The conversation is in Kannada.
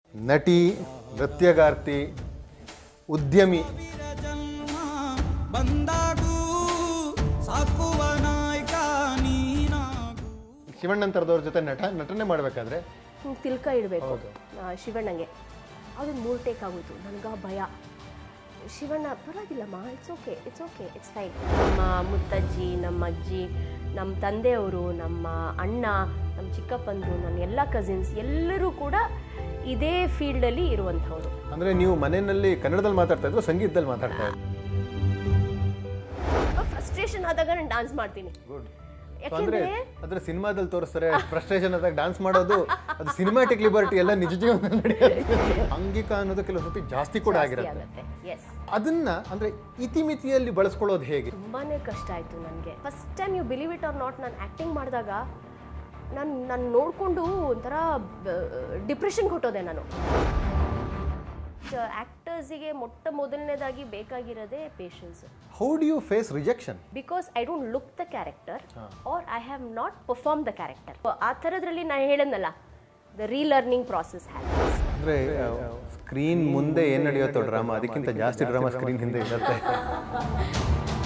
ನಟಿ ನೃತ್ಯಗಾರ್ತಿ ಉದ್ಯಮಿ ಜನ್ಮ ಬಂದಾಗೂ ಸಾಕುವ ನಾಯಕ ನೀನಾಗು ಶಿವಣ್ಣನ್ ಥರದವ್ರ ಜೊತೆ ನಟ ನಟನೆ ಮಾಡಬೇಕಾದ್ರೆ ಹಿಂಗ್ ತಿಲ್ಕ ಇಡಬೇಕು ಶಿವಣ್ಣಂಗೆ ಅದು ಮೂರು ಟೇಕ್ ಆಗೋಯ್ತು ನನಗೆ ಭಯ ಶಿವಣ್ಣ ಪರವಾಗಿಲ್ಲಮ್ಮ it's okay it's okay it's fine ನಮ್ಮ ಮುತ್ತಜ್ಜಿ ನಮ್ಮ ಅಜ್ಜಿ ನಮ್ಮ ತಂದೆಯವರು ನಮ್ಮ ಅಣ್ಣ ನಮ್ಮ ಚಿಕ್ಕಪ್ಪಂದರು ನನ್ನ ಎಲ್ಲ ಕಸಿನ್ಸ್ ಎಲ್ಲರೂ ಕೂಡ ಇದೇ ಫೀಲ್ಡಲ್ಲಿ ಇರುವಂಥವ್ರು ಅಂದ್ರೆ ನೀವು ಮನೆಯಲ್ಲಿ ಕನ್ನಡದಲ್ಲಿ ಮಾತಾಡ್ತಾ ಇದ್ರು ಸಂಗೀತದಲ್ಲಿ ಮಾತಾಡ್ತಾ ಇದ್ರು ಫ್ರಸ್ಟ್ರೇಷನ್ ಆದಾಗ ನಾನು ಡಾನ್ಸ್ ಮಾಡ್ತೀನಿ ಅಂದ್ರೆ ಯಾಕೆಂದ್ರೆ ಅದ್ರ ಸಿನಿಮಾದಲ್ಲಿ ತೋರಿಸ್ತಾರೆ ಫ್ರಸ್ಟ್ರೇಷನ್ ಆದಾಗ ಡಾನ್ಸ್ ಮಾಡೋದು ಅದು ಸಿನಿಮ್ಯಾಟಿಕ್ ಲಿಬರ್ಟಿ ಎಲ್ಲ ನಿಜ ಜೀವನದಲ್ಲಿ ನಡೆಯುತ್ತೆ ಅಂಗಿಕ ಅನ್ನೋದು ಕೆಲವು ಸತಿ ಜಾಸ್ತಿ ಕೂಡ ಆಗಿರುತ್ತೆ ಆಗುತ್ತೆ ಎಸ್ ಅದನ್ನ ಅಂದ್ರೆ ಇತಿಮಿತಿಯಲ್ಲಿ ಬಳಸ್ಕೊಳ್ಳೋದು ಹೇಗೆ ತುಂಬಾನೇ ಕಷ್ಟ ಆಯಿತು ನನಗೆ first time you believe it or not ನಾನು ಆ್ಯಕ್ಟಿಂಗ್ ಮಾಡಿದಾಗ ನಾನು ನಾನು ನೋಡಿಕೊಂಡು ಒಂಥರ ಡಿಪ್ರೆಷನ್ಗೆ ಹೊಟ್ಟೋದೆ ನಾನು ಆ್ಯಕ್ಟರ್ಸಿಗೆ ಮೊಟ್ಟ ಮೊದಲನೇದಾಗಿ ಬೇಕಾಗಿರೋದೇ patience how do you face rejection because I don't look the character or I have not perform the character ಆ ಥರದ್ರಲ್ಲಿ ನಾನು ಹೇಳದ್ನಲ್ಲ ದ ರೀಲರ್ನಿಂಗ್ ಪ್ರಾಸೆಸ್ ಹ್ಯಾಪನ್ಸ್ ಅಂದ್ರೆ ಸ್ಕ್ರೀನ್ ಮುಂದೆ ಏನ್ ನಡೆಯುತ್ತೋ ಡ್ರಾಮಾ ಅದಕ್ಕಿಂತ ಜಾಸ್ತಿ ಡ್ರಾಮಾ ಸ್ಕ್ರೀನ್ ಹಿಂದೆ ಇರುತ್ತೆ